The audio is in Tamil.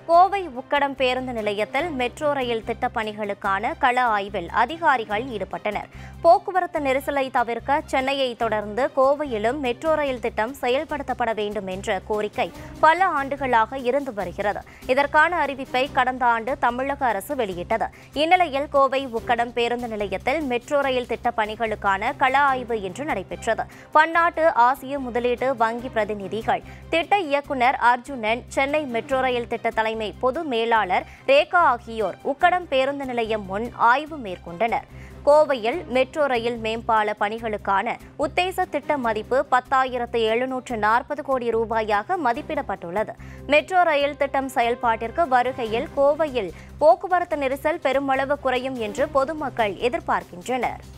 கோவை உக்கடம் பேருந்து நிலையத்தில் மெட்ரோ ரயில் திட்டப் பணிகளுக்கான கள ஆய்வில் அதிகாரிகள் ஈடுபட்டனர் போக்குவரத்து நெரிசலை தவிர்க்க சென்னையை தொடர்ந்து கோவையிலும் மெட்ரோ ரயில் திட்டம் செயல்படுத்தப்பட வேண்டும் என்ற கோரிக்கை பல ஆண்டுகளாக இருந்து வருகிறது இதற்கான அறிவிப்பை கடந்த ஆண்டு தமிழக அரசு வெளியிட்டது இந்நிலையில் கோவை உக்கடம் பேருந்து நிலையத்தில் மெட்ரோ ரயில் திட்டப் பணிகளுக்கான கள ஆய்வு இன்று நடைபெற்றது பன்னாட்டு ஆசிய முதலீட்டு வங்கி பிரதிநிதிகள் திட்ட இயக்குநர் அர்ஜுனன் சென்னை மெட்ரோ ரயில் திட்ட தலைமை பொது மேலாளர் ரேகா ஆகியோர் உக்கடம் பேருந்து நிலையம் முன் ஆய்வு மேற்கொண்டனர் கோவையில் மெட்ரோ ரயில் மேம்பால பணிகளுக்கான உத்தேச திட்ட மதிப்பு பத்தாயிரத்து எழுநூற்று நாற்பது கோடி ரூபாயாக மதிப்பிடப்பட்டுள்ளது மெட்ரோ ரயில் திட்டம் செயல்பாட்டிற்கு வருகையில் கோவையில் போக்குவரத்து நெரிசல் பெருமளவு குறையும் என்று பொதுமக்கள் எதிர்பார்க்கின்றனர்